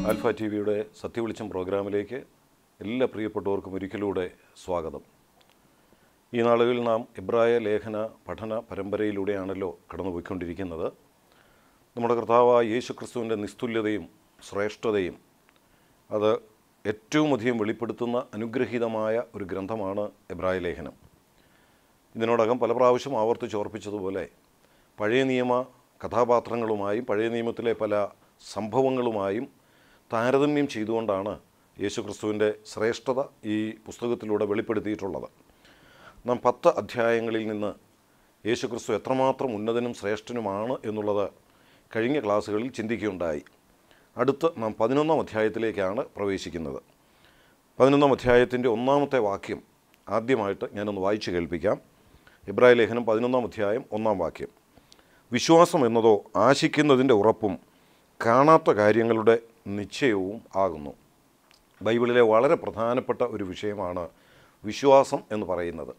alpha T വിയുടെ സത്യവെളിച്ചം പ്രോഗ്രാമിലേക്ക് എല്ലാ പ്രിയപ്പെട്ടവർക്കും ഒരിക്കലൂടെ സ്വാഗതം ഈ നാളുകളിൽ നാം എബ്രായ ലേഖന പഠന പരമ്പരയിലൂടെയാണല്ലോ കടന്നുപോയിക്കൊണ്ടിരിക്കുന്നത് നമ്മുടെ കർത്താവായ യേശു ക്രിസ്തുവിൻ്റെ നിസ്തുല്യതയും ശ്രേഷ്ഠതയും അത് ഏറ്റവും അധികം വെളിപ്പെടുത്തുന്ന അനുഗ്രഹീതമായ ഒരു ഗ്രന്ഥമാണ് എബ്രായ ലേഖനം ഇതിനോടകം പല പ്രാവശ്യം ആവർത്തിച്ചോർപ്പിച്ചതുപോലെ പഴയ നിയമ കഥാപാത്രങ്ങളുമായും പഴയ നിയമത്തിലെ പല സംഭവങ്ങളുമായും താരതമ്യം ചെയ്തുകൊണ്ടാണ് യേശുക്രിസ്തുവിൻ്റെ ശ്രേഷ്ഠത ഈ പുസ്തകത്തിലൂടെ വെളിപ്പെടുത്തിയിട്ടുള്ളത് നാം പത്ത് അധ്യായങ്ങളിൽ നിന്ന് യേശുക്രിസ്തു എത്രമാത്രം ഉന്നതനും ശ്രേഷ്ഠനുമാണ് എന്നുള്ളത് കഴിഞ്ഞ ക്ലാസ്സുകളിൽ ചിന്തിക്കുകയുണ്ടായി അടുത്ത് നാം പതിനൊന്നാം അധ്യായത്തിലേക്കാണ് പ്രവേശിക്കുന്നത് പതിനൊന്നാം അധ്യായത്തിൻ്റെ ഒന്നാമത്തെ വാക്യം ആദ്യമായിട്ട് ഞാനൊന്ന് വായിച്ചു കേൾപ്പിക്കാം ഇബ്രായ ലേഖനം പതിനൊന്നാം അധ്യായം ഒന്നാം വാക്യം വിശ്വാസം എന്നതോ ആശിക്കുന്നതിൻ്റെ ഉറപ്പും കാണാത്ത കാര്യങ്ങളുടെ നിശ്ചയവും ആകുന്നു ബൈബിളിലെ വളരെ പ്രധാനപ്പെട്ട ഒരു വിഷയമാണ് വിശ്വാസം എന്ന് പറയുന്നത്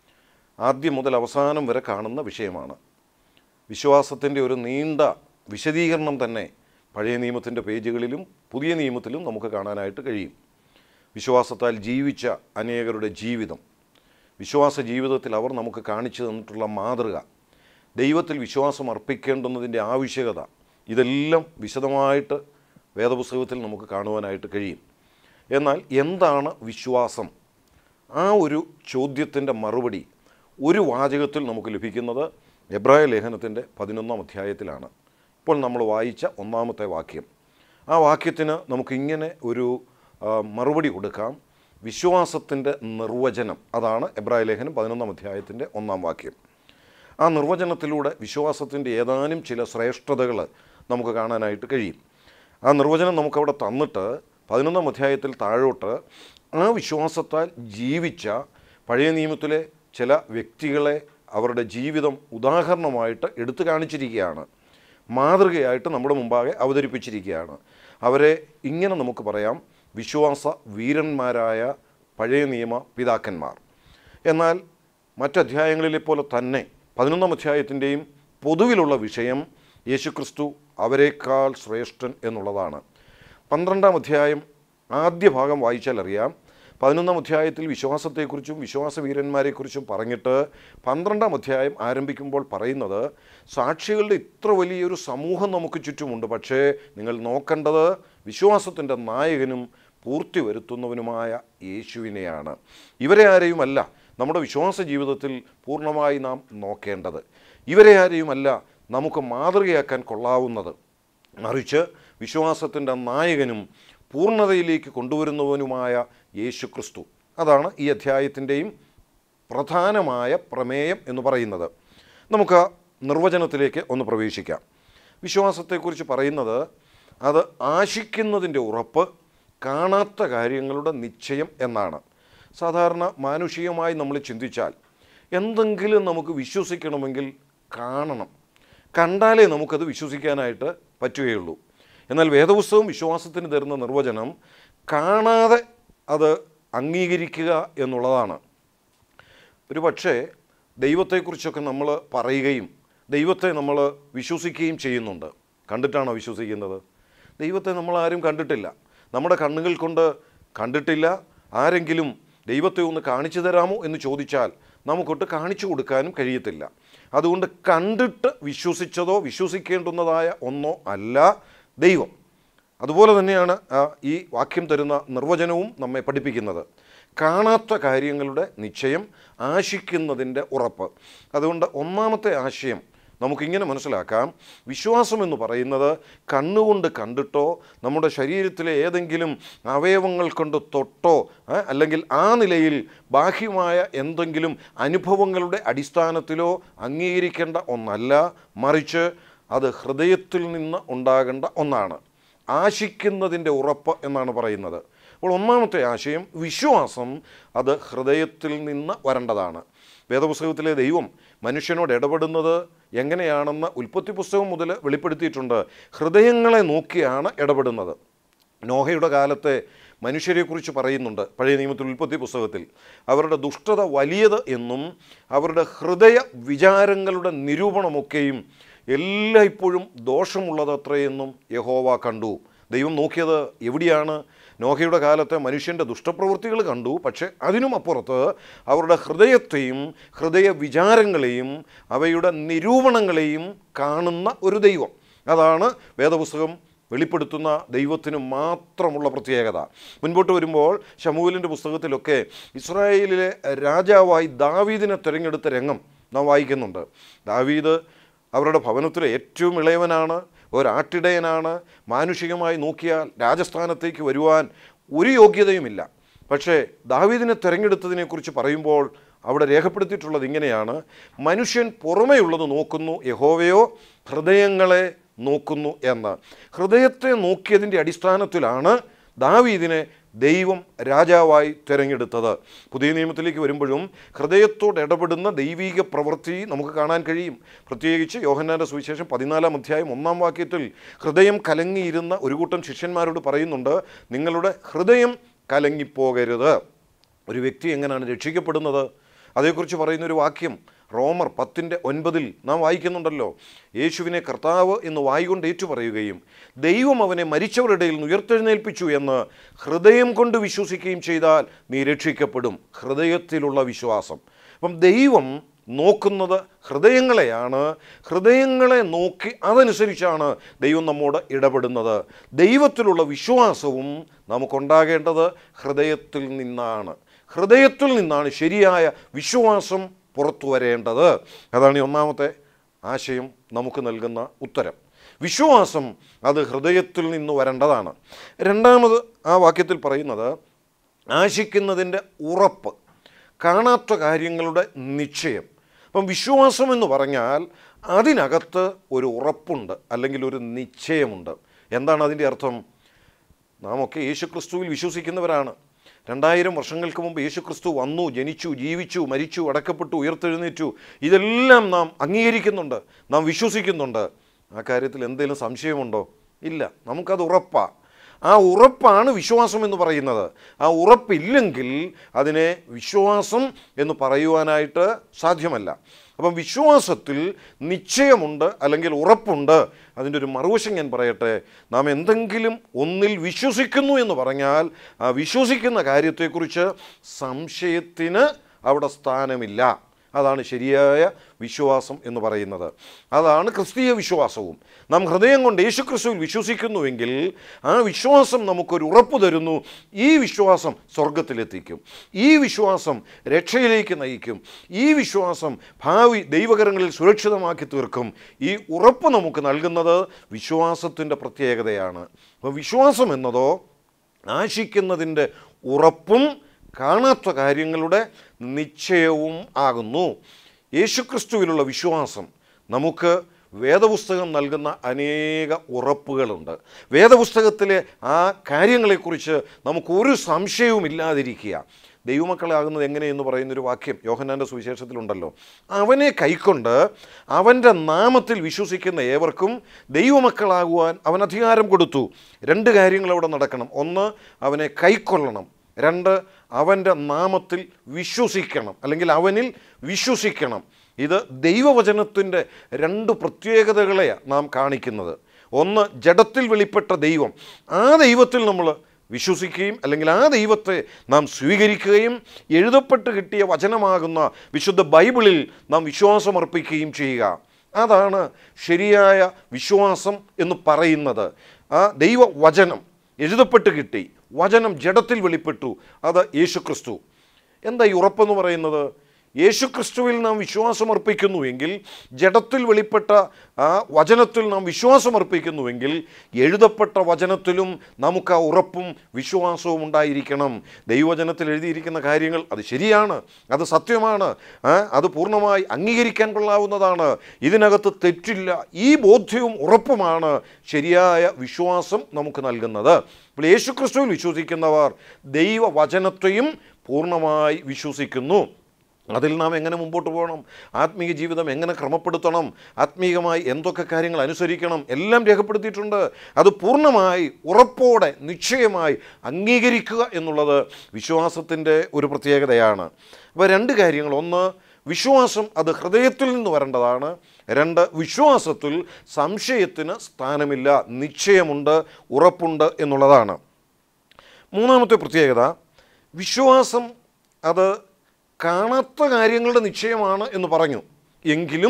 ആദ്യം മുതൽ അവസാനം വരെ കാണുന്ന വിഷയമാണ് വിശ്വാസത്തിൻ്റെ ഒരു നീണ്ട വിശദീകരണം തന്നെ പഴയ നിയമത്തിൻ്റെ പേജുകളിലും പുതിയ നിയമത്തിലും നമുക്ക് കാണാനായിട്ട് കഴിയും വിശ്വാസത്താൽ ജീവിച്ച അനേകരുടെ ജീവിതം വിശ്വാസ ജീവിതത്തിൽ അവർ നമുക്ക് കാണിച്ചു തന്നിട്ടുള്ള മാതൃക ദൈവത്തിൽ വിശ്വാസം അർപ്പിക്കേണ്ടുന്നതിൻ്റെ ആവശ്യകത ഇതെല്ലാം വിശദമായിട്ട് വേദപുസ്തകത്തിൽ നമുക്ക് കാണുവാനായിട്ട് കഴിയും എന്നാൽ എന്താണ് വിശ്വാസം ആ ഒരു ചോദ്യത്തിൻ്റെ മറുപടി ഒരു വാചകത്തിൽ നമുക്ക് ലഭിക്കുന്നത് എബ്രായ ലേഖനത്തിൻ്റെ പതിനൊന്നാം അധ്യായത്തിലാണ് ഇപ്പോൾ നമ്മൾ വായിച്ച ഒന്നാമത്തെ വാക്യം ആ വാക്യത്തിന് നമുക്കിങ്ങനെ ഒരു ആ, മറുപടി കൊടുക്കാം വിശ്വാസത്തിൻ്റെ നിർവചനം അതാണ് എബ്രായ ലേഖനം പതിനൊന്നാം അധ്യായത്തിൻ്റെ ഒന്നാം വാക്യം ആ നിർവചനത്തിലൂടെ വിശ്വാസത്തിൻ്റെ ഏതാനും ചില ശ്രേഷ്ഠതകൾ നമുക്ക് കാണാനായിട്ട് കഴിയും ആ നിർവചനം നമുക്കവിടെ തന്നിട്ട് പതിനൊന്നാം അധ്യായത്തിൽ താഴോട്ട് ആ വിശ്വാസത്താൽ ജീവിച്ച പഴയ നിയമത്തിലെ ചില വ്യക്തികളെ അവരുടെ ജീവിതം ഉദാഹരണമായിട്ട് എടുത്തു കാണിച്ചിരിക്കുകയാണ് മാതൃകയായിട്ട് നമ്മുടെ മുമ്പാകെ അവതരിപ്പിച്ചിരിക്കുകയാണ് അവരെ ഇങ്ങനെ നമുക്ക് പറയാം വിശ്വാസ വീരന്മാരായ പഴയ നിയമ പിതാക്കന്മാർ എന്നാൽ മറ്റധ്യായങ്ങളിലെ പോലെ തന്നെ പതിനൊന്നാം അധ്യായത്തിൻ്റെയും പൊതുവിലുള്ള വിഷയം യേശുക്രിസ്തു അവരെക്കാൾ ശ്രേഷ്ഠൻ എന്നുള്ളതാണ് പന്ത്രണ്ടാം അധ്യായം ആദ്യ ഭാഗം വായിച്ചാൽ അറിയാം പതിനൊന്നാം അധ്യായത്തിൽ വിശ്വാസത്തെക്കുറിച്ചും വിശ്വാസവീരന്മാരെക്കുറിച്ചും പറഞ്ഞിട്ട് പന്ത്രണ്ടാം അധ്യായം ആരംഭിക്കുമ്പോൾ പറയുന്നത് സാക്ഷികളുടെ ഇത്ര വലിയൊരു സമൂഹം നമുക്ക് ചുറ്റുമുണ്ട് പക്ഷേ നിങ്ങൾ നോക്കേണ്ടത് വിശ്വാസത്തിൻ്റെ നായകനും പൂർത്തി വരുത്തുന്നവനുമായ യേശുവിനെയാണ് ഇവരെ ആരെയുമല്ല നമ്മുടെ വിശ്വാസ ജീവിതത്തിൽ പൂർണ്ണമായി നാം നോക്കേണ്ടത് ഇവരെ ആരെയുമല്ല നമുക്ക് മാതൃകയാക്കാൻ കൊള്ളാവുന്നത് മറിച്ച് വിശ്വാസത്തിൻ്റെ നായകനും പൂർണ്ണതയിലേക്ക് കൊണ്ടുവരുന്നവനുമായ യേശു ക്രിസ്തു അതാണ് ഈ അധ്യായത്തിൻ്റെയും പ്രധാനമായ പ്രമേയം എന്ന് പറയുന്നത് നമുക്ക് ആ നിർവചനത്തിലേക്ക് ഒന്ന് പ്രവേശിക്കാം വിശ്വാസത്തെക്കുറിച്ച് പറയുന്നത് അത് ആശിക്കുന്നതിൻ്റെ ഉറപ്പ് കാണാത്ത കാര്യങ്ങളുടെ നിശ്ചയം എന്നാണ് സാധാരണ മാനുഷികമായി നമ്മൾ ചിന്തിച്ചാൽ എന്തെങ്കിലും നമുക്ക് വിശ്വസിക്കണമെങ്കിൽ കാണണം കണ്ടാലേ നമുക്കത് വിശ്വസിക്കാനായിട്ട് പറ്റുകയുള്ളൂ എന്നാൽ വേദപുസ്തകം വിശ്വാസത്തിന് തരുന്ന നിർവചനം കാണാതെ അത് അംഗീകരിക്കുക എന്നുള്ളതാണ് ഒരു പക്ഷേ ദൈവത്തെക്കുറിച്ചൊക്കെ നമ്മൾ പറയുകയും ദൈവത്തെ നമ്മൾ വിശ്വസിക്കുകയും ചെയ്യുന്നുണ്ട് കണ്ടിട്ടാണോ വിശ്വസിക്കുന്നത് ദൈവത്തെ നമ്മൾ ആരും കണ്ടിട്ടില്ല നമ്മുടെ കണ്ണുകൾ കൊണ്ട് കണ്ടിട്ടില്ല ആരെങ്കിലും ദൈവത്തെ ഒന്ന് കാണിച്ചു തരാമോ എന്ന് ചോദിച്ചാൽ നമുക്കൊട്ട് കാണിച്ചു കൊടുക്കാനും കഴിയത്തില്ല അതുകൊണ്ട് കണ്ടിട്ട് വിശ്വസിച്ചതോ വിശ്വസിക്കേണ്ടുന്നതായ ഒന്നോ അല്ല ദൈവം അതുപോലെ തന്നെയാണ് ആ, ഈ വാക്യം തരുന്ന നിർവചനവും നമ്മെ പഠിപ്പിക്കുന്നത് കാണാത്ത കാര്യങ്ങളുടെ നിശ്ചയം ആശിക്കുന്നതിൻ്റെ ഉറപ്പ് അതുകൊണ്ട് ഒന്നാമത്തെ ആശയം നമുക്കിങ്ങനെ മനസ്സിലാക്കാം വിശ്വാസം എന്ന് പറയുന്നത് കണ്ണുകൊണ്ട് കണ്ടിട്ടോ നമ്മുടെ ശരീരത്തിലെ ഏതെങ്കിലും അവയവങ്ങൾ കൊണ്ട് തൊട്ടോ ഏ, അല്ലെങ്കിൽ ആ നിലയിൽ ബാഹ്യമായ എന്തെങ്കിലും അനുഭവങ്ങളുടെ അടിസ്ഥാനത്തിലോ അംഗീകരിക്കേണ്ട ഒന്നല്ല മറിച്ച് അത് ഹൃദയത്തിൽ നിന്ന് ഉണ്ടാകേണ്ട ഒന്നാണ് ആശിക്കുന്നതിൻ്റെ ഉറപ്പ് എന്നാണ് പറയുന്നത് അപ്പോൾ ഒന്നാമത്തെ ആശയം വിശ്വാസം അത് ഹൃദയത്തിൽ നിന്ന് വരേണ്ടതാണ് വേദപുസ്തകത്തിലെ ദൈവം മനുഷ്യനോട് ഇടപെടുന്നത് എങ്ങനെയാണെന്ന് ഉൽപ്പത്തി പുസ്തകം മുതൽ വെളിപ്പെടുത്തിയിട്ടുണ്ട് ഹൃദയങ്ങളെ നോക്കിയാണ് ഇടപെടുന്നത് നോഹയുടെ കാലത്തെ മനുഷ്യരെക്കുറിച്ച് പറയുന്നുണ്ട് പഴയ നിയമത്തിൽ ഉൽപ്പത്തി പുസ്തകത്തിൽ അവരുടെ ദുഷ്ടത വലിയത് എന്നും അവരുടെ ഹൃദയ വിചാരങ്ങളുടെ നിരൂപണമൊക്കെയും എല്ലായ്പ്പോഴും ദോഷമുള്ളതത്രയെന്നും യഹോവ കണ്ടു ദൈവം നോക്കിയത് എവിടെയാണ് നോഹയുടെ കാലത്തെ മനുഷ്യൻ്റെ ദുഷ്ടപ്രവൃത്തികൾ കണ്ടു പക്ഷേ അതിനും അപ്പുറത്ത് അവരുടെ ഹൃദയത്തെയും ഹൃദയ വിചാരങ്ങളെയും അവയുടെ നിരൂപണങ്ങളെയും കാണുന്ന ഒരു ദൈവം അതാണ് വേദപുസ്തകം വെളിപ്പെടുത്തുന്ന ദൈവത്തിന് മാത്രമുള്ള പ്രത്യേകത മുൻപോട്ട് വരുമ്പോൾ ഷമൂലിൻ്റെ പുസ്തകത്തിലൊക്കെ ഇസ്രായേലിലെ രാജാവായി ദാവീദിനെ തിരഞ്ഞെടുത്ത രംഗം നാം വായിക്കുന്നുണ്ട് ദാവീദ് അവരുടെ ഭവനത്തിലെ ഏറ്റവും ഇളയവനാണ് ഒരാട്ടിടയനാണ് മാനുഷികമായി നോക്കിയാൽ രാജസ്ഥാനത്തേക്ക് വരുവാൻ ഒരു യോഗ്യതയുമില്ല പക്ഷേ ദാവീദിനെ തിരഞ്ഞെടുത്തതിനെക്കുറിച്ച് പറയുമ്പോൾ അവിടെ രേഖപ്പെടുത്തിയിട്ടുള്ളത് ഇങ്ങനെയാണ് മനുഷ്യൻ പുറമെയുള്ളത് നോക്കുന്നു യഹോവയോ ഹൃദയങ്ങളെ നോക്കുന്നു എന്ന് ഹൃദയത്തെ നോക്കിയതിൻ്റെ അടിസ്ഥാനത്തിലാണ് ദാവീദിനെ ദൈവം രാജാവായി തിരഞ്ഞെടുത്തത് പുതിയ നിയമത്തിലേക്ക് വരുമ്പോഴും ഹൃദയത്തോട് ഇടപെടുന്ന ദൈവീക പ്രവൃത്തി നമുക്ക് കാണാൻ കഴിയും പ്രത്യേകിച്ച് യോഹന്നാൻ്റെ സുവിശേഷം പതിനാലാം അധ്യായം ഒന്നാം വാക്യത്തിൽ ഹൃദയം കലങ്ങിയിരുന്ന ഒരു കൂട്ടം ശിഷ്യന്മാരോട് പറയുന്നുണ്ട് നിങ്ങളുടെ ഹൃദയം കലങ്ങിപ്പോകരുത് ഒരു വ്യക്തി എങ്ങനെയാണ് രക്ഷിക്കപ്പെടുന്നത് അതേക്കുറിച്ച് പറയുന്ന ഒരു വാക്യം റോമർ പത്തിൻ്റെ ഒൻപതിൽ നാം വായിക്കുന്നുണ്ടല്ലോ യേശുവിനെ കർത്താവ് എന്ന് വായികൊണ്ട് ഏറ്റുപറയുകയും ദൈവം അവനെ മരിച്ചവരുടെ ഇടയിൽ നിന്ന് ഉയർത്തെഴുന്നേൽപ്പിച്ചു എന്ന് ഹൃദയം കൊണ്ട് വിശ്വസിക്കുകയും ചെയ്താൽ നീ രക്ഷിക്കപ്പെടും ഹൃദയത്തിലുള്ള വിശ്വാസം അപ്പം ദൈവം നോക്കുന്നത് ഹൃദയങ്ങളെയാണ് ഹൃദയങ്ങളെ നോക്കി അതനുസരിച്ചാണ് ദൈവം നമ്മോട് ഇടപെടുന്നത് ദൈവത്തിലുള്ള വിശ്വാസവും നമുക്കുണ്ടാകേണ്ടത് ഹൃദയത്തിൽ നിന്നാണ് ഹൃദയത്തിൽ നിന്നാണ് ശരിയായ വിശ്വാസം പുറത്തു വരേണ്ടത് അതാണ് ഈ ഒന്നാമത്തെ ആശയം നമുക്ക് നൽകുന്ന ഉത്തരം വിശ്വാസം അത് ഹൃദയത്തിൽ നിന്ന് വരേണ്ടതാണ് രണ്ടാമത് ആ വാക്യത്തിൽ പറയുന്നത് ആശിക്കുന്നതിൻ്റെ ഉറപ്പ് കാണാത്ത കാര്യങ്ങളുടെ നിശ്ചയം അപ്പം വിശ്വാസം എന്ന് പറഞ്ഞാൽ അതിനകത്ത് ഒരു ഉറപ്പുണ്ട് അല്ലെങ്കിൽ ഒരു നിശ്ചയമുണ്ട് എന്താണ് അതിൻ്റെ അർത്ഥം നാം ഒക്കെ യേശുക്രിസ്തുവിൽ വിശ്വസിക്കുന്നവരാണ് രണ്ടായിരം വർഷങ്ങൾക്ക് മുമ്പ് യേശുക്രിസ്തു വന്നു ജനിച്ചു ജീവിച്ചു മരിച്ചു അടക്കപ്പെട്ടു ഉയർത്തെഴുന്നേറ്റു ഇതെല്ലാം നാം അംഗീകരിക്കുന്നുണ്ട് നാം വിശ്വസിക്കുന്നുണ്ട് ആ കാര്യത്തിൽ എന്തെങ്കിലും സംശയമുണ്ടോ ഇല്ല നമുക്കത് ഉറപ്പാണ് ആ ഉറപ്പാണ് വിശ്വാസം എന്ന് പറയുന്നത് ആ ഉറപ്പില്ലെങ്കിൽ അതിനെ വിശ്വാസം എന്ന് പറയുവാനായിട്ട് സാധ്യമല്ല അപ്പം വിശ്വാസത്തിൽ നിശ്ചയമുണ്ട് അല്ലെങ്കിൽ ഉറപ്പുണ്ട് അതിൻ്റെ ഒരു മറുവശം ഞാൻ പറയട്ടെ നാം എന്തെങ്കിലും ഒന്നിൽ വിശ്വസിക്കുന്നു എന്ന് പറഞ്ഞാൽ ആ വിശ്വസിക്കുന്ന കാര്യത്തെക്കുറിച്ച് സംശയത്തിന് അവിടെ സ്ഥാനമില്ല അതാണ് ശരിയായ വിശ്വാസം എന്ന് പറയുന്നത് അതാണ് ക്രിസ്തീയ വിശ്വാസവും നാം ഹൃദയം കൊണ്ട് യേശുക്രിസ്തുവിൽ വിശ്വസിക്കുന്നുവെങ്കിൽ ആ വിശ്വാസം നമുക്കൊരു ഉറപ്പ് തരുന്നു ഈ വിശ്വാസം സ്വർഗത്തിലെത്തിക്കും ഈ വിശ്വാസം രക്ഷയിലേക്ക് നയിക്കും ഈ വിശ്വാസം ഭാവി ദൈവകരങ്ങളിൽ സുരക്ഷിതമാക്കി തീർക്കും ഈ ഉറപ്പ് നമുക്ക് നൽകുന്നത് വിശ്വാസത്തിൻ്റെ പ്രത്യേകതയാണ് അപ്പോൾ വിശ്വാസം എന്നതോ ആശിക്കുന്നതിൻ്റെ ഉറപ്പും കാണാത്ത കാര്യങ്ങളുടെ നിശ്ചയവും ആകുന്നു യേശുക്രിസ്തുവിലുള്ള വിശ്വാസം നമുക്ക് വേദപുസ്തകം നൽകുന്ന അനേക ഉറപ്പുകളുണ്ട് വേദപുസ്തകത്തിലെ ആ കാര്യങ്ങളെക്കുറിച്ച് നമുക്കൊരു സംശയവുമില്ലാതിരിക്കുക ദൈവമക്കളാകുന്നത് എങ്ങനെയെന്ന് പറയുന്നൊരു വാക്യം യോഹന്നാൻ്റെ സുവിശേഷത്തിലുണ്ടല്ലോ അവനെ കൈക്കൊണ്ട് അവൻ്റെ നാമത്തിൽ വിശ്വസിക്കുന്ന ഏവർക്കും ദൈവമക്കളാകുവാൻ അവൻ അധികാരം കൊടുത്തു രണ്ട് കാര്യങ്ങൾ അവിടെ നടക്കണം ഒന്ന് അവനെ കൈക്കൊള്ളണം രണ്ട് അവൻ്റെ നാമത്തിൽ വിശ്വസിക്കണം അല്ലെങ്കിൽ അവനിൽ വിശ്വസിക്കണം ഇത് ദൈവവചനത്തിൻ്റെ രണ്ട് പ്രത്യേകതകളെയാണ് നാം കാണിക്കുന്നത് ഒന്ന് ജഡത്തിൽ വെളിപ്പെട്ട ദൈവം ആ ദൈവത്തിൽ നമ്മൾ വിശ്വസിക്കുകയും അല്ലെങ്കിൽ ആ ദൈവത്തെ നാം സ്വീകരിക്കുകയും എഴുതപ്പെട്ട് കിട്ടിയ വചനമാകുന്ന വിശുദ്ധ ബൈബിളിൽ നാം വിശ്വാസമർപ്പിക്കുകയും ചെയ്യുക അതാണ് ശരിയായ വിശ്വാസം എന്ന് പറയുന്നത് ആ ദൈവവചനം എഴുതപ്പെട്ട് കിട്ടി വചനം ജഡത്തിൽ വെളിപ്പെട്ടു അത് യേശുക്രിസ്തു എന്താ ഈ ഉറപ്പെന്ന് പറയുന്നത് യേശുക്രിസ്തുവിൽ നാം വിശ്വാസമർപ്പിക്കുന്നുവെങ്കിൽ ജഡത്തിൽ വെളിപ്പെട്ട ആ വചനത്തിൽ നാം വിശ്വാസമർപ്പിക്കുന്നുവെങ്കിൽ എഴുതപ്പെട്ട വചനത്തിലും നമുക്ക് ആ ഉറപ്പും വിശ്വാസവും ഉണ്ടായിരിക്കണം ദൈവവചനത്തിൽ എഴുതിയിരിക്കുന്ന കാര്യങ്ങൾ അത് ശരിയാണ് അത് സത്യമാണ് ആ, അത് പൂർണ്ണമായി അംഗീകരിക്കാൻ കൊള്ളാവുന്നതാണ് ഇതിനകത്ത് തെറ്റില്ല ഈ ബോധ്യവും ഉറപ്പുമാണ് ശരിയായ വിശ്വാസം നമുക്ക് നൽകുന്നത് ഇപ്പോൾ യേശുക്രിസ്തുവിൽ വിശ്വസിക്കുന്നവർ ദൈവവചനത്തെയും പൂർണ്ണമായി വിശ്വസിക്കുന്നു അതിൽ നാം എങ്ങനെ മുമ്പോട്ട് പോകണം ആത്മീയ ജീവിതം എങ്ങനെ ക്രമപ്പെടുത്തണം ആത്മീയമായി എന്തൊക്കെ കാര്യങ്ങൾ അനുസരിക്കണം എല്ലാം രേഖപ്പെടുത്തിയിട്ടുണ്ട് അത് പൂർണ്ണമായി ഉറപ്പോടെ നിശ്ചയമായി അംഗീകരിക്കുക എന്നുള്ളത് വിശ്വാസത്തിൻ്റെ ഒരു പ്രത്യേകതയാണ് അപ്പോൾ രണ്ട് കാര്യങ്ങൾ ഒന്ന് വിശ്വാസം അത് ഹൃദയത്തിൽ നിന്ന് വരേണ്ടതാണ് രണ്ട് വിശ്വാസത്തിൽ സംശയത്തിന് സ്ഥാനമില്ല നിശ്ചയമുണ്ട് ഉറപ്പുണ്ട് എന്നുള്ളതാണ് മൂന്നാമത്തെ പ്രത്യേകത വിശ്വാസം അത് കാണാത്ത കാര്യങ്ങളുടെ നിശ്ചയമാണ് എന്ന് പറഞ്ഞു എങ്കിലും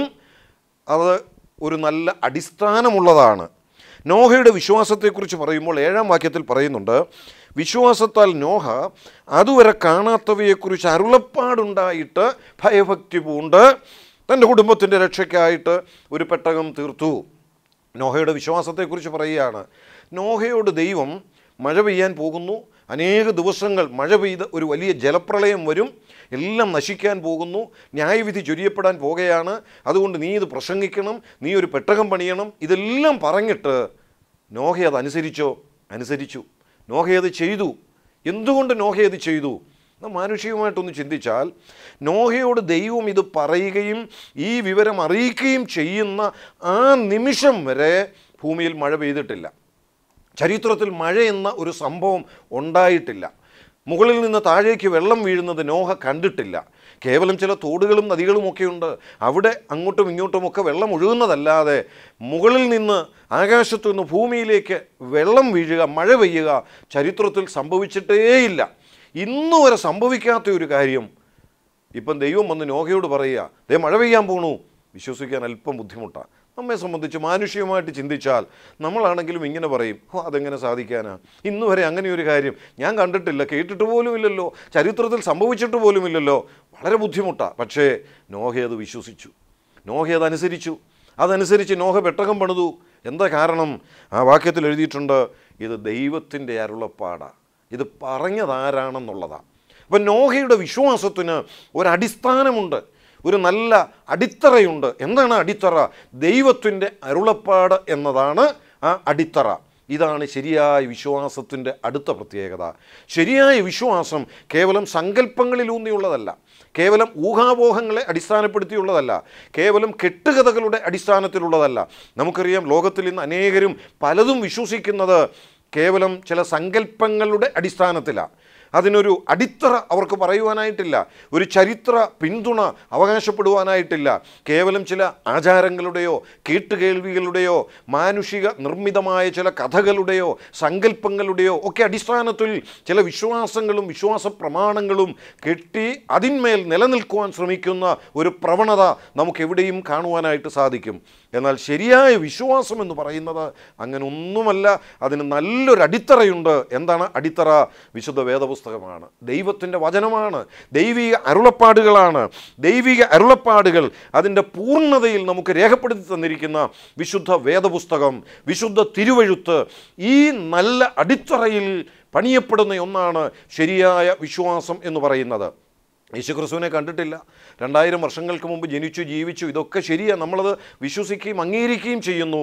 അത് ഒരു നല്ല അടിസ്ഥാനമുള്ളതാണ് നോഹയുടെ വിശ്വാസത്തെക്കുറിച്ച് പറയുമ്പോൾ ഏഴാം വാക്യത്തിൽ പറയുന്നുണ്ട് വിശ്വാസത്താൽ നോഹ അതുവരെ കാണാത്തവയെക്കുറിച്ച് അരുളപ്പാടുണ്ടായിട്ട് ഭയഭക്തി പൂണ്ട് തൻ്റെ കുടുംബത്തിൻ്റെ രക്ഷയ്ക്കായിട്ട് ഒരു പെട്ടകം തീർത്തു നോഹയുടെ വിശ്വാസത്തെക്കുറിച്ച് പറയുകയാണ് നോഹയോട് ദൈവം മഴ പെയ്യാൻ പോകുന്നു അനേക ദിവസങ്ങൾ മഴ പെയ്ത് ഒരു വലിയ ജലപ്രളയം വരും എല്ലാം നശിക്കാൻ പോകുന്നു ന്യായവിധി ചൊരിയപ്പെടാൻ പോകുകയാണ് അതുകൊണ്ട് നീ ഇത് പ്രസംഗിക്കണം നീ ഒരു പെട്ടകം പണിയണം ഇതെല്ലാം പറഞ്ഞിട്ട് നോഹ അത് അനുസരിച്ചോ അനുസരിച്ചു നോഹ അത് ചെയ്തു എന്തുകൊണ്ട് നോഹ അത് ചെയ്തു നാം മാനുഷികമായിട്ടൊന്ന് ചിന്തിച്ചാൽ നോഹയോട് ദൈവം ഇത് പറയുകയും ഈ വിവരം അറിയിക്കുകയും ചെയ്യുന്ന ആ നിമിഷം വരെ ഭൂമിയിൽ മഴ പെയ്തിട്ടില്ല ചരിത്രത്തിൽ മഴ എന്ന ഒരു സംഭവം ഉണ്ടായിട്ടില്ല മുകളിൽ നിന്ന് താഴേക്ക് വെള്ളം വീഴുന്നത് നോഹ കണ്ടിട്ടില്ല കേവലം ചില തോടുകളും നദികളുമൊക്കെയുണ്ട് അവിടെ അങ്ങോട്ടും ഇങ്ങോട്ടുമൊക്കെ വെള്ളം ഒഴുകുന്നതല്ലാതെ മുകളിൽ നിന്ന് ആകാശത്തു നിന്ന് ഭൂമിയിലേക്ക് വെള്ളം വീഴുക മഴ പെയ്യുക ചരിത്രത്തിൽ സംഭവിച്ചിട്ടേയില്ല ഇന്നു വരെ സംഭവിക്കാത്ത ഒരു കാര്യം ഇപ്പം ദൈവം വന്ന് നോഹയോട് പറയുക ദേ മഴ പെയ്യാൻ പോണു വിശ്വസിക്കാൻ അല്പം ബുദ്ധിമുട്ടാണ് നമ്മെ സംബന്ധിച്ച് മാനുഷികമായിട്ട് ചിന്തിച്ചാൽ നമ്മളാണെങ്കിലും ഇങ്ങനെ പറയും ഓ അതെങ്ങനെ സാധിക്കാനാ ഇന്ന് വരെ അങ്ങനെ ഒരു കാര്യം ഞാൻ കണ്ടിട്ടില്ല കേട്ടിട്ട് പോലുമില്ലല്ലോ ചരിത്രത്തിൽ സംഭവിച്ചിട്ട് പോലുമില്ലല്ലോ വളരെ ബുദ്ധിമുട്ടാണ് പക്ഷേ നോഹ അത് വിശ്വസിച്ചു നോഹ അതനുസരിച്ചു അതനുസരിച്ച് നോഹ പെട്ടകം പണിതു എന്താ കാരണം ആ വാക്യത്തിൽ എഴുതിയിട്ടുണ്ട് ഇത് ദൈവത്തിൻ്റെ അരുളപ്പാടാണ് ഇത് പറഞ്ഞതാരാണെന്നുള്ളതാണ് അപ്പം നോഹയുടെ വിശ്വാസത്തിന് ഒരടിസ്ഥാനമുണ്ട് ഒരു നല്ല അടിത്തറയുണ്ട് എന്താണ് അടിത്തറ ദൈവത്തിൻ്റെ അരുളപ്പാട് എന്നതാണ് ആ അടിത്തറ ഇതാണ് ശരിയായ വിശ്വാസത്തിൻ്റെ അടുത്ത പ്രത്യേകത ശരിയായ വിശ്വാസം കേവലം സങ്കല്പങ്ങളിലൂന്നിയുള്ളതല്ല കേവലം ഊഹാപോഹങ്ങളെ അടിസ്ഥാനപ്പെടുത്തിയുള്ളതല്ല കേവലം കെട്ടുകഥകളുടെ അടിസ്ഥാനത്തിലുള്ളതല്ല നമുക്കറിയാം ലോകത്തിൽ ഇന്ന് അനേകരും പലതും വിശ്വസിക്കുന്നത് കേവലം ചില സങ്കല്പങ്ങളുടെ അടിസ്ഥാനത്തിലാണ് അതിനൊരു അടിത്തറ അവർക്ക് പറയുവാനായിട്ടില്ല ഒരു ചരിത്ര പിന്തുണ അവകാശപ്പെടുവാനായിട്ടില്ല കേവലം ചില ആചാരങ്ങളുടെയോ കേട്ടുകേൾവികളുടെയോ മാനുഷിക നിർമ്മിതമായ ചില കഥകളുടെയോ സങ്കല്പങ്ങളുടെയോ ഒക്കെ അടിസ്ഥാനത്തിൽ ചില വിശ്വാസങ്ങളും വിശ്വാസ പ്രമാണങ്ങളും കെട്ടി അതിന്മേൽ നിലനിൽക്കുവാൻ ശ്രമിക്കുന്ന ഒരു പ്രവണത നമുക്കെവിടെയും കാണുവാനായിട്ട് സാധിക്കും എന്നാൽ ശരിയായ വിശ്വാസം എന്ന് പറയുന്നത് അങ്ങനെ ഒന്നുമല്ല അതിന് നല്ലൊരു അടിത്തറയുണ്ട് എന്താണ് അടിത്തറ വിശുദ്ധ വേദപുസ്തകമാണ് ദൈവത്തിൻ്റെ വചനമാണ് ദൈവിക അരുളപ്പാടുകളാണ് ദൈവിക അരുളപ്പാടുകൾ അതിൻ്റെ പൂർണ്ണതയിൽ നമുക്ക് രേഖപ്പെടുത്തി തന്നിരിക്കുന്ന വിശുദ്ധ വേദപുസ്തകം വിശുദ്ധ തിരുവഴുത്ത് ഈ നല്ല അടിത്തറയിൽ പണിയപ്പെടുന്ന ഒന്നാണ് ശരിയായ വിശ്വാസം എന്ന് പറയുന്നത് യേശുക്രിസ്തുവിനെ കണ്ടിട്ടില്ല രണ്ടായിരം വർഷങ്ങൾക്ക് മുമ്പ് ജനിച്ചു ജീവിച്ചു ഇതൊക്കെ ശരിയാണ് നമ്മളത് വിശ്വസിക്കുകയും അംഗീകരിക്കുകയും ചെയ്യുന്നു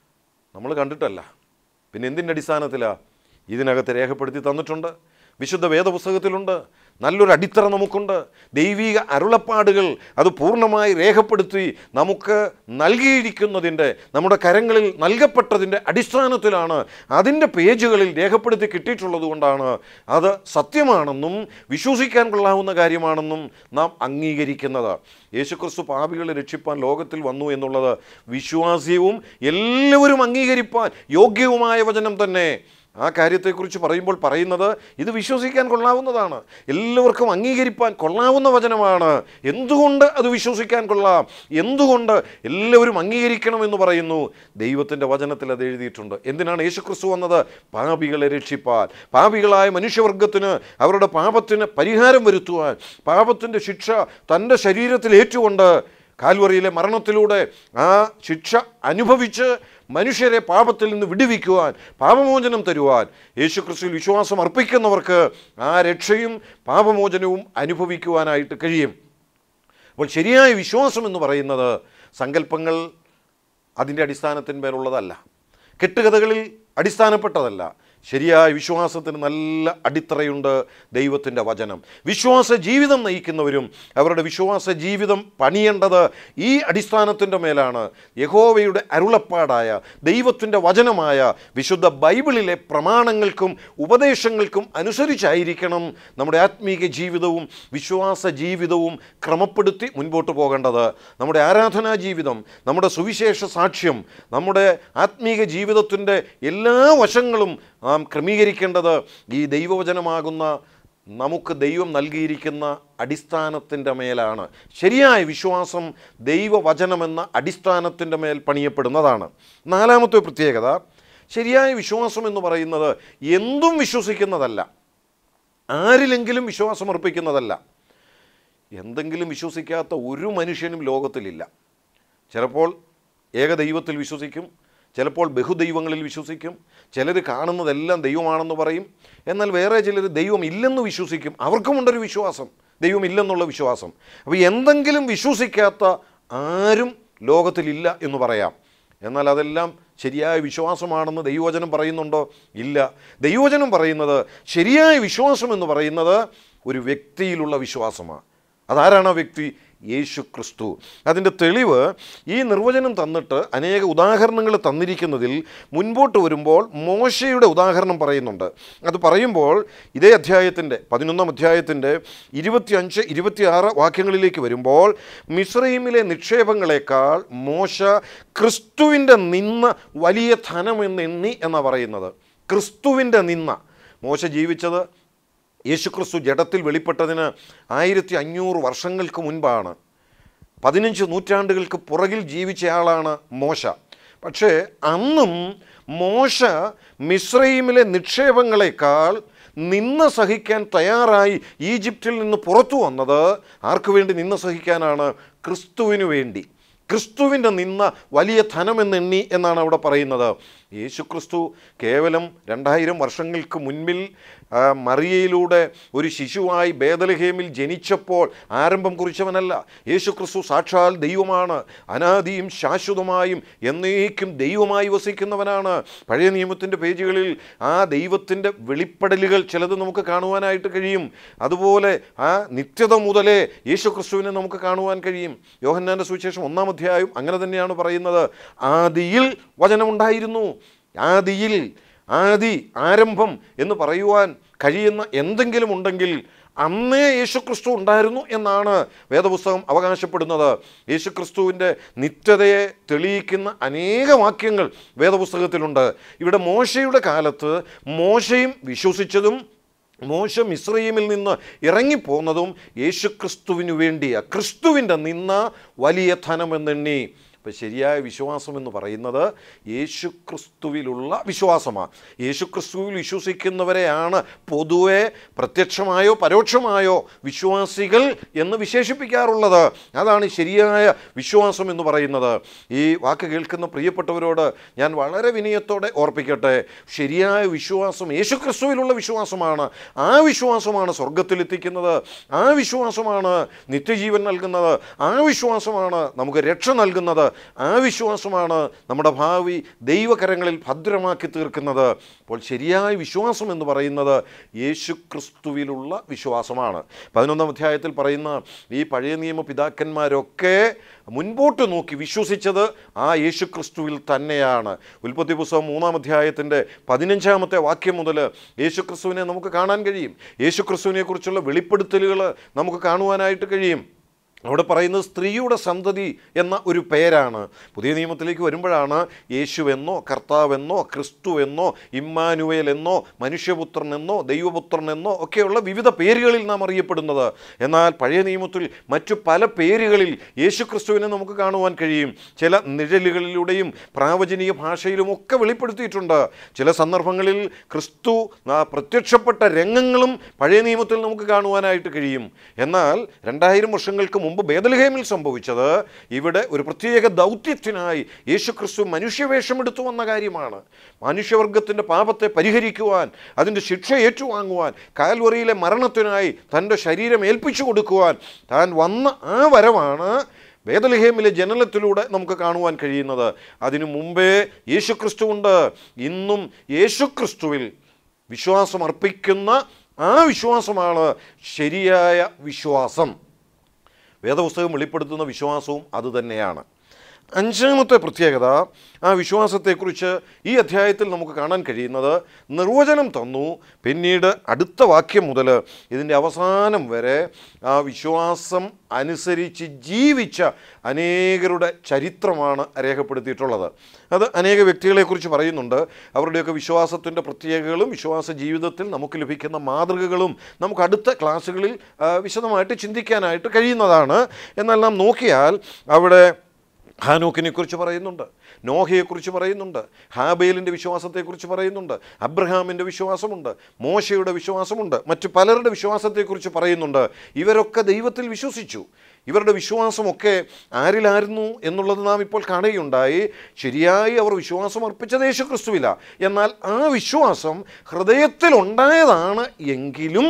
നമ്മൾ കണ്ടിട്ടല്ല പിന്നെ എന്തിൻ്റെ അടിസ്ഥാനത്തിലാണ് ഇതിനകത്ത് രേഖപ്പെടുത്തി തന്നിട്ടുണ്ട് വിശുദ്ധ വേദപുസ്തകത്തിലുണ്ട് നല്ലൊരു അടിത്തറ നമുക്കുണ്ട് ദൈവിക അരുളപ്പാടുകൾ അത് പൂർണ്ണമായി രേഖപ്പെടുത്തി നമുക്ക് നൽകിയിരിക്കുന്നതിൻ്റെ നമ്മുടെ കരങ്ങളിൽ നൽകപ്പെട്ടതിൻ്റെ അടിസ്ഥാനത്തിലാണ് അതിൻ്റെ പേജുകളിൽ രേഖപ്പെടുത്തി കിട്ടിയിട്ടുള്ളത് കൊണ്ടാണ് അത് സത്യമാണെന്നും വിശ്വസിക്കാൻ കൊള്ളാവുന്ന കാര്യമാണെന്നും നാം അംഗീകരിക്കുന്നത് യേശുക്രിസ്തു പാപികളെ രക്ഷിപ്പാൻ ലോകത്തിൽ വന്നു എന്നുള്ളത് വിശ്വാസ്യവും എല്ലാവരും അംഗീകരിപ്പാൻ യോഗ്യവുമായ വചനം തന്നെ ആ കാര്യത്തെക്കുറിച്ച് പറയുമ്പോൾ പറയുന്നത് ഇത് വിശ്വസിക്കാൻ കൊള്ളാവുന്നതാണ് എല്ലാവർക്കും അംഗീകരിപ്പാൻ കൊള്ളാവുന്ന വചനമാണ് എന്തുകൊണ്ട് അത് വിശ്വസിക്കാൻ കൊള്ളാം എന്തുകൊണ്ട് എല്ലാവരും അംഗീകരിക്കണമെന്ന് പറയുന്നു ദൈവത്തിൻ്റെ വചനത്തിൽ അത് എഴുതിയിട്ടുണ്ട് എന്തിനാണ് യേശുക്രിസ്തു വന്നത് പാപികളെ രക്ഷിപ്പാൻ പാപികളായ മനുഷ്യവർഗത്തിന് അവരുടെ പാപത്തിന് പരിഹാരം വരുത്തുവാൻ പാപത്തിൻ്റെ ശിക്ഷ തൻ്റെ ശരീരത്തിൽ ഏറ്റുകൊണ്ട് കാൽവറിയിലെ മരണത്തിലൂടെ ആ ശിക്ഷ അനുഭവിച്ച് മനുഷ്യരെ പാപത്തിൽ നിന്ന് വിടുവിക്കുവാൻ പാപമോചനം തരുവാൻ യേശുക്രിസ്തുവിൽ വിശ്വാസം അർപ്പിക്കുന്നവർക്ക് ആ രക്ഷയും പാപമോചനവും അനുഭവിക്കുവാനായിട്ട് കഴിയും അപ്പോൾ ശരിയായ വിശ്വാസം എന്ന് പറയുന്നത് സങ്കല്പങ്ങൾ അതിൻ്റെ അടിസ്ഥാനത്തിന്മേലുള്ളതല്ല കെട്ടുകഥകളിൽ അടിസ്ഥാനപ്പെട്ടതല്ല ശരിയായ വിശ്വാസത്തിന് നല്ല അടിത്തറയുണ്ട് ദൈവത്തിൻ്റെ വചനം വിശ്വാസ ജീവിതം നയിക്കുന്നവരും അവരുടെ വിശ്വാസ ജീവിതം പണിയേണ്ടത് ഈ അടിസ്ഥാനത്തിൻ്റെ മേലാണ് യഹോവയുടെ അരുളപ്പാടായ ദൈവത്തിൻ്റെ വചനമായ വിശുദ്ധ ബൈബിളിലെ പ്രമാണങ്ങൾക്കും ഉപദേശങ്ങൾക്കും അനുസരിച്ചായിരിക്കണം നമ്മുടെ ആത്മീക ജീവിതവും വിശ്വാസ ജീവിതവും ക്രമപ്പെടുത്തി മുൻപോട്ട് പോകേണ്ടത് നമ്മുടെ ആരാധനാ ജീവിതം നമ്മുടെ സുവിശേഷ സാക്ഷ്യം നമ്മുടെ ആത്മീക ജീവിതത്തിൻ്റെ എല്ലാ വശങ്ങളും നാം ക്രമീകരിക്കേണ്ടത് ഈ ദൈവവചനമാകുന്ന നമുക്ക് ദൈവം നൽകിയിരിക്കുന്ന അടിസ്ഥാനത്തിൻ്റെ മേലാണ് ശരിയായ വിശ്വാസം ദൈവവചനമെന്ന അടിസ്ഥാനത്തിൻ്റെ മേൽ പണിയപ്പെടുന്നതാണ് നാലാമത്തെ പ്രത്യേകത ശരിയായ വിശ്വാസം എന്ന് പറയുന്നത് എന്തും വിശ്വസിക്കുന്നതല്ല ആരിലെങ്കിലും വിശ്വാസം അർപ്പിക്കുന്നതല്ല എന്തെങ്കിലും വിശ്വസിക്കാത്ത ഒരു മനുഷ്യനും ലോകത്തിലില്ല ചിലപ്പോൾ ഏകദൈവത്തിൽ വിശ്വസിക്കും ചിലപ്പോൾ ബഹുദൈവങ്ങളിൽ വിശ്വസിക്കും ചിലർ കാണുന്നതെല്ലാം ദൈവമാണെന്ന് പറയും എന്നാൽ വേറെ ചിലർ ദൈവം ഇല്ലെന്ന് വിശ്വസിക്കും അവർക്കുമുണ്ടൊരു വിശ്വാസം ദൈവം ഇല്ലെന്നുള്ള വിശ്വാസം അപ്പോൾ എന്തെങ്കിലും വിശ്വസിക്കാത്ത ആരും ലോകത്തിലില്ല എന്ന് പറയാം എന്നാൽ അതെല്ലാം ശരിയായ വിശ്വാസമാണെന്ന് ദൈവവചനം പറയുന്നുണ്ടോ ഇല്ല ദൈവവചനം പറയുന്നത് ശരിയായ വിശ്വാസം എന്ന് പറയുന്നത് ഒരു വ്യക്തിയിലുള്ള വിശ്വാസമാണ് അതാരാണ് ആ വ്യക്തി യേശു ക്രിസ്തു അതിൻ്റെ തെളിവ് ഈ നിർവചനം തന്നിട്ട് അനേക ഉദാഹരണങ്ങൾ തന്നിരിക്കുന്നതിൽ മുൻപോട്ട് വരുമ്പോൾ മോശയുടെ ഉദാഹരണം പറയുന്നുണ്ട് അത് പറയുമ്പോൾ ഇതേ അധ്യായത്തിൻ്റെ പതിനൊന്നാം അധ്യായത്തിൻ്റെ ഇരുപത്തിയഞ്ച് ഇരുപത്തിയാറ് വാക്യങ്ങളിലേക്ക് വരുമ്പോൾ മിശ്രൈമിലെ നിക്ഷേപങ്ങളെക്കാൾ മോശ ക്രിസ്തുവിൻ്റെ നിന്ന വലിയ ധനമെന്ന് എണ്ണി എന്നാണ് പറയുന്നത് ക്രിസ്തുവിൻ്റെ നിന്ന മോശ ജീവിച്ചത് യേശുക്രിസ്തു ജഡത്തിൽ വെളിപ്പെട്ടതിന് ആയിരത്തി അഞ്ഞൂറ് വർഷങ്ങൾക്ക് മുൻപാണ് പതിനഞ്ച് നൂറ്റാണ്ടുകൾക്ക് പുറകിൽ ജീവിച്ചയാളാണ് മോശ പക്ഷേ അന്നും മോശ മിശ്രൈമിലെ നിക്ഷേപങ്ങളെക്കാൾ നിന്ന സഹിക്കാൻ തയ്യാറായി ഈജിപ്തിൽ നിന്ന് പുറത്തു വന്നത് ആർക്കു വേണ്ടി നിന്ന സഹിക്കാനാണ് ക്രിസ്തുവിനു വേണ്ടി ക്രിസ്തുവിൻ്റെ നിന്ന വലിയ ധനമെന്നെണ്ണി എന്നാണ് അവിടെ പറയുന്നത് യേശു ക്രിസ്തു കേവലം രണ്ടായിരം വർഷങ്ങൾക്ക് മുൻപിൽ ആ, മറിയയിലൂടെ ഒരു ശിശുവായി ബേദലഹേമിൽ ജനിച്ചപ്പോൾ ആരംഭം കുറിച്ചവനല്ല യേശു ക്രിസ്തു സാക്ഷാൽ ദൈവമാണ് അനാദിയും ശാശ്വതമായും എന്നേക്കും ദൈവമായി വസിക്കുന്നവനാണ് പഴയ നിയമത്തിൻ്റെ പേജുകളിൽ ആ ദൈവത്തിൻ്റെ വെളിപ്പെടലുകൾ ചിലത് നമുക്ക് കാണുവാനായിട്ട് കഴിയും അതുപോലെ ആ നിത്യത മുതലേ യേശു ക്രിസ്തുവിനെ നമുക്ക് കാണുവാൻ കഴിയും യോഹന്നാൻ്റെ സുവിശേഷം ഒന്നാം അധ്യായം അങ്ങനെ തന്നെയാണ് പറയുന്നത് ആദിയിൽ വചനമുണ്ടായിരുന്നു ആദിയിൽ ആദി ആരംഭം എന്ന് പറയുവാൻ കഴിയുന്ന എന്തെങ്കിലും ഉണ്ടെങ്കിൽ അന്നേ യേശുക്രിസ്തു ഉണ്ടായിരുന്നു എന്നാണ് വേദപുസ്തകം അവകാശപ്പെടുന്നത് യേശുക്രിസ്തുവിൻ്റെ നിത്യതയെ തെളിയിക്കുന്ന അനേക വാക്യങ്ങൾ വേദപുസ്തകത്തിലുണ്ട് ഇവിടെ മോശയുടെ കാലത്ത് മോശയും വിശ്വസിച്ചതും മോശ മിശ്രയിമിൽ നിന്ന് ഇറങ്ങിപ്പോന്നതും യേശുക്രിസ്തുവിനു വേണ്ടിയ ക്രിസ്തുവിൻ്റെ നിന്ന വലിയ ധനമെന്നെണ്ണി അപ്പം ശരിയായ വിശ്വാസം എന്ന് പറയുന്നത് യേശുക്രിസ്തുവിലുള്ള വിശ്വാസമാണ് യേശുക്രിസ്തുവിൽ വിശ്വസിക്കുന്നവരെയാണ് പൊതുവെ പ്രത്യക്ഷമായോ പരോക്ഷമായോ വിശ്വാസികൾ എന്ന് വിശേഷിപ്പിക്കാറുള്ളത് അതാണ് ശരിയായ വിശ്വാസം എന്ന് പറയുന്നത് ഈ വാക്ക് കേൾക്കുന്ന പ്രിയപ്പെട്ടവരോട് ഞാൻ വളരെ വിനയത്തോടെ ഓർപ്പിക്കട്ടെ ശരിയായ വിശ്വാസം യേശുക്രിസ്തുവിലുള്ള വിശ്വാസമാണ് ആ വിശ്വാസമാണ് സ്വർഗത്തിലെത്തിക്കുന്നത് ആ വിശ്വാസമാണ് നിത്യജീവൻ നൽകുന്നത് ആ വിശ്വാസമാണ് നമുക്ക് രക്ഷ നൽകുന്നത് ആ വിശ്വാസമാണ് നമ്മുടെ ഭാവി ദൈവകരങ്ങളിൽ ഭദ്രമാക്കി തീർക്കുന്നത് അപ്പോൾ ശരിയായ വിശ്വാസം എന്ന് പറയുന്നത് യേശു ക്രിസ്തുവിലുള്ള വിശ്വാസമാണ് പതിനൊന്നാം അധ്യായത്തിൽ പറയുന്ന ഈ പഴയ നിയമ പിതാക്കന്മാരൊക്കെ മുൻപോട്ട് നോക്കി വിശ്വസിച്ചത് ആ യേശു ക്രിസ്തുവിൽ തന്നെയാണ് ഉൽപ്പത്തി പുസ്തകം മൂന്നാം അധ്യായത്തിൻ്റെ പതിനഞ്ചാമത്തെ വാക്യം മുതൽ യേശു ക്രിസ്തുവിനെ നമുക്ക് കാണാൻ കഴിയും യേശു ക്രിസ്തുവിനെക്കുറിച്ചുള്ള വെളിപ്പെടുത്തലുകൾ നമുക്ക് കാണുവാനായിട്ട് കഴിയും അവിടെ പറയുന്നത് സ്ത്രീയുടെ സന്തതി എന്ന ഒരു പേരാണ് പുതിയ നിയമത്തിലേക്ക് വരുമ്പോഴാണ് യേശുവെന്നോ കർത്താവെന്നോ ക്രിസ്തുവെന്നോ ഇമ്മാനുവേൽ എന്നോ മനുഷ്യപുത്രൻ എന്നോ ദൈവപുത്രൻ എന്നോ ഒക്കെയുള്ള വിവിധ പേരുകളിൽ നാം അറിയപ്പെടുന്നത് എന്നാൽ പഴയ നിയമത്തിൽ മറ്റു പല പേരുകളിൽ യേശു ക്രിസ്തുവിനെ നമുക്ക് കാണുവാൻ കഴിയും ചില നിഴലുകളിലൂടെയും പ്രാവചനീയ ഭാഷയിലും ഒക്കെ വെളിപ്പെടുത്തിയിട്ടുണ്ട് ചില സന്ദർഭങ്ങളിൽ ക്രിസ്തു ആ, പ്രത്യക്ഷപ്പെട്ട രംഗങ്ങളും പഴയ നിയമത്തിൽ നമുക്ക് കാണുവാനായിട്ട് കഴിയും എന്നാൽ രണ്ടായിരം വർഷങ്ങൾക്ക് മുമ്പ് ബേദൽഹേമിൽ സംഭവിച്ചത് ഇവിടെ ഒരു പ്രത്യേക ദൗത്യത്തിനായി യേശുക്രിസ്തു മനുഷ്യവേഷമെടുത്തു വന്ന കാര്യമാണ് മനുഷ്യവർഗത്തിൻ്റെ പാപത്തെ പരിഹരിക്കുവാൻ അതിൻ്റെ ശിക്ഷ ഏറ്റുവാങ്ങുവാൻ കാൽവറിയിലെ മരണത്തിനായി തൻ്റെ ശരീരം ഏൽപ്പിച്ചു കൊടുക്കുവാൻ താൻ വന്ന ആ വരവാണ് വേദലഹേമിലെ ജനനത്തിലൂടെ നമുക്ക് കാണുവാൻ കഴിയുന്നത് അതിനു മുമ്പേ യേശുക്രിസ്തു ഉണ്ട് ഇന്നും യേശുക്രിസ്തുവിൽ വിശ്വാസം അർപ്പിക്കുന്ന ആ വിശ്വാസമാണ് ശരിയായ വിശ്വാസം വേദപുസ്തകം വെളിപ്പെടുത്തുന്ന വിശ്വാസവും അതുതന്നെയാണ് അഞ്ചാമത്തെ പ്രത്യേകത ആ വിശ്വാസത്തെക്കുറിച്ച് ഈ അധ്യായത്തിൽ നമുക്ക് കാണാൻ കഴിയുന്നത് നിർവചനം തന്നു പിന്നീട് അടുത്ത വാക്യം മുതൽ ഇതിൻ്റെ അവസാനം വരെ ആ വിശ്വാസം അനുസരിച്ച് ജീവിച്ച അനേകരുടെ ചരിത്രമാണ് രേഖപ്പെടുത്തിയിട്ടുള്ളത് അത് അനേക വ്യക്തികളെക്കുറിച്ച് പറയുന്നുണ്ട് അവരുടെയൊക്കെ വിശ്വാസത്തിൻ്റെ പ്രത്യേകതകളും വിശ്വാസ ജീവിതത്തിൽ നമുക്ക് ലഭിക്കുന്ന മാതൃകകളും നമുക്ക് അടുത്ത ക്ലാസ്സുകളിൽ ആ, വിശദമായിട്ട് ചിന്തിക്കാനായിട്ട് കഴിയുന്നതാണ് എന്നാൽ നാം നോക്കിയാൽ അവിടെ ഹാനോക്കിനെ കുറിച്ച് പറയുന്നുണ്ട് നോഹയെക്കുറിച്ച് പറയുന്നുണ്ട് ഹാബേലിൻ്റെ വിശ്വാസത്തെക്കുറിച്ച് പറയുന്നുണ്ട് അബ്രഹാമിൻ്റെ വിശ്വാസമുണ്ട് മോശയുടെ വിശ്വാസമുണ്ട് മറ്റു പലരുടെ വിശ്വാസത്തെക്കുറിച്ച് പറയുന്നുണ്ട് ഇവരൊക്കെ ദൈവത്തിൽ വിശ്വസിച്ചു ഇവരുടെ വിശ്വാസമൊക്കെ ആരിലായിരുന്നു എന്നുള്ളത് നാം ഇപ്പോൾ കാണുകയുണ്ടായി ശരിയായി അവർ വിശ്വാസം അർപ്പിച്ചത് യേശു ക്രിസ്തുവില്ല എന്നാൽ ആ വിശ്വാസം ഹൃദയത്തിലുണ്ടായതാണ് എങ്കിലും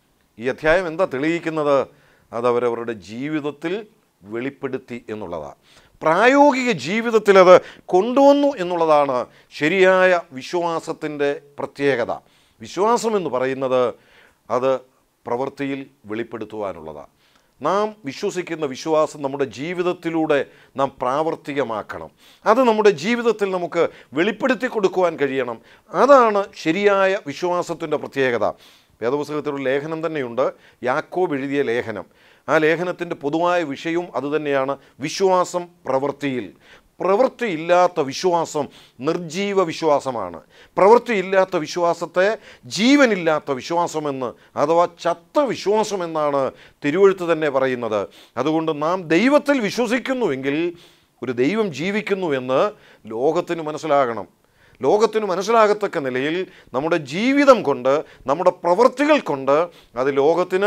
ഈ അധ്യായം എന്താ തെളിയിക്കുന്നത് അതവരവരുടെ ജീവിതത്തിൽ വെളിപ്പെടുത്തി എന്നുള്ളതാണ് പ്രായോഗിക ജീവിതത്തിൽ അത് കൊണ്ടുവന്നു എന്നുള്ളതാണ് ശരിയായ വിശ്വാസത്തിൻ്റെ പ്രത്യേകത വിശ്വാസം എന്ന് പറയുന്നത് അത് പ്രവൃത്തിയിൽ വെളിപ്പെടുത്തുവാനുള്ളതാണ് നാം വിശ്വസിക്കുന്ന വിശ്വാസം നമ്മുടെ ജീവിതത്തിലൂടെ നാം പ്രാവർത്തികമാക്കണം അത് നമ്മുടെ ജീവിതത്തിൽ നമുക്ക് വെളിപ്പെടുത്തി കൊടുക്കുവാൻ കഴിയണം അതാണ് ശരിയായ വിശ്വാസത്തിൻ്റെ പ്രത്യേകത വേദപുസ്തകത്തിൽ ഒരു ലേഖനം തന്നെയുണ്ട് യാക്കോബ് എഴുതിയ ലേഖനം ആ ലേഖനത്തിൻ്റെ പൊതുവായ വിഷയവും അതുതന്നെയാണ് വിശ്വാസം പ്രവൃത്തിയിൽ പ്രവൃത്തിയില്ലാത്ത വിശ്വാസം നിർജീവ വിശ്വാസമാണ് പ്രവൃത്തിയില്ലാത്ത വിശ്വാസത്തെ ജീവനില്ലാത്ത വിശ്വാസമെന്ന് അഥവാ ചത്ത വിശ്വാസമെന്നാണ് തിരുവഴുത്ത് തന്നെ പറയുന്നത് അതുകൊണ്ട് നാം ദൈവത്തിൽ വിശ്വസിക്കുന്നുവെങ്കിൽ ഒരു ദൈവം ജീവിക്കുന്നുവെന്ന് ലോകത്തിന് മനസ്സിലാകണം ലോകത്തിന് മനസ്സിലാകത്തക്ക നിലയിൽ നമ്മുടെ ജീവിതം കൊണ്ട് നമ്മുടെ പ്രവൃത്തികൾ കൊണ്ട് അത് ലോകത്തിന്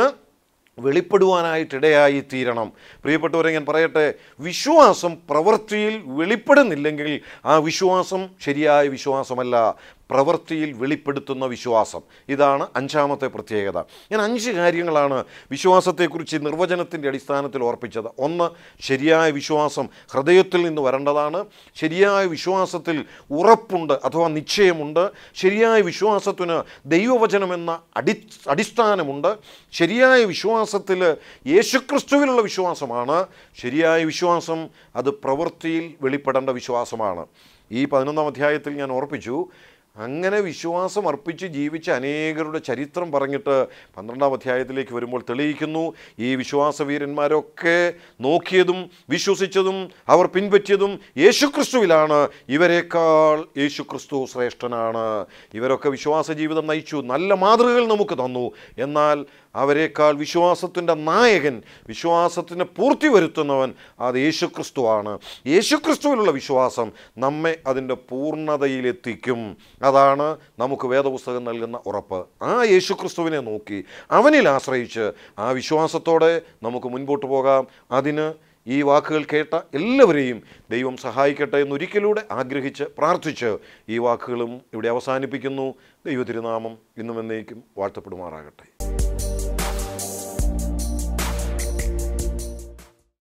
വെളിപ്പെടുവാനായിട്ടിടയായി തീരണം പ്രിയപ്പെട്ടവരെ ഞാൻ പറയട്ടെ വിശ്വാസം പ്രവൃത്തിയിൽ വെളിപ്പെടുന്നില്ലെങ്കിൽ ആ വിശ്വാസം ശരിയായ വിശ്വാസമല്ല പ്രവൃത്തിയിൽ വെളിപ്പെടുത്തുന്ന വിശ്വാസം ഇതാണ് അഞ്ചാമത്തെ പ്രത്യേകത ഞാൻ അഞ്ച് കാര്യങ്ങളാണ് വിശ്വാസത്തെക്കുറിച്ച് നിർവചനത്തിൻ്റെ അടിസ്ഥാനത്തിൽ ഓർപ്പിച്ചത് ഒന്ന് ശരിയായ വിശ്വാസം ഹൃദയത്തിൽ നിന്ന് വരേണ്ടതാണ് ശരിയായ വിശ്വാസത്തിൽ ഉറപ്പുണ്ട് അഥവാ നിശ്ചയമുണ്ട് ശരിയായ വിശ്വാസത്തിന് ദൈവവചനമെന്ന അടി അടിസ്ഥാനമുണ്ട് ശരിയായ വിശ്വാസത്തിൽ യേശുക്രിസ്തുവിലുള്ള വിശ്വാസമാണ് ശരിയായ വിശ്വാസം അത് പ്രവൃത്തിയിൽ വെളിപ്പെടേണ്ട വിശ്വാസമാണ് ഈ പതിനൊന്നാം അധ്യായത്തിൽ ഞാൻ ഓർപ്പിച്ചു അങ്ങനെ വിശ്വാസം അർപ്പിച്ച് ജീവിച്ച അനേകരുടെ ചരിത്രം പറഞ്ഞിട്ട് പന്ത്രണ്ടാം അധ്യായത്തിലേക്ക് വരുമ്പോൾ തെളിയിക്കുന്നു ഈ വിശ്വാസവീരന്മാരൊക്കെ നോക്കിയതും വിശ്വസിച്ചതും അവർ പിൻപറ്റിയതും യേശുക്രിസ്തുവിലാണ് ഇവരെക്കാൾ യേശുക്രിസ്തു ശ്രേഷ്ഠനാണ് ഇവരൊക്കെ വിശ്വാസ ജീവിതം നയിച്ചു നല്ല മാതൃകകൾ നമുക്ക് തന്നു എന്നാൽ അവരെക്കാൾ വിശ്വാസത്തിൻ്റെ നായകൻ വിശ്വാസത്തിന് പൂർത്തി വരുത്തുന്നവൻ അത് യേശുക്രിസ്തുവാണ് യേശുക്രിസ്തുവിലുള്ള വിശ്വാസം നമ്മെ അതിൻ്റെ പൂർണ്ണതയിലെത്തിക്കും അതാണ് നമുക്ക് വേദപുസ്തകം നൽകുന്ന ഉറപ്പ് ആ യേശുക്രിസ്തുവിനെ നോക്കി അവനിൽ ആശ്രയിച്ച് ആ വിശ്വാസത്തോടെ നമുക്ക് മുൻപോട്ട് പോകാം അതിന് ഈ വാക്കുകൾ കേട്ട എല്ലാവരെയും ദൈവം സഹായിക്കട്ടെ എന്നൊരിക്കലൂടെ ആഗ്രഹിച്ച് പ്രാർത്ഥിച്ച് ഈ വാക്കുകളും ഇവിടെ അവസാനിപ്പിക്കുന്നു ദൈവ തിരുനാമം ഇന്നും എന്നേക്കും വാഴ്ത്തപ്പെടുമാറാകട്ടെ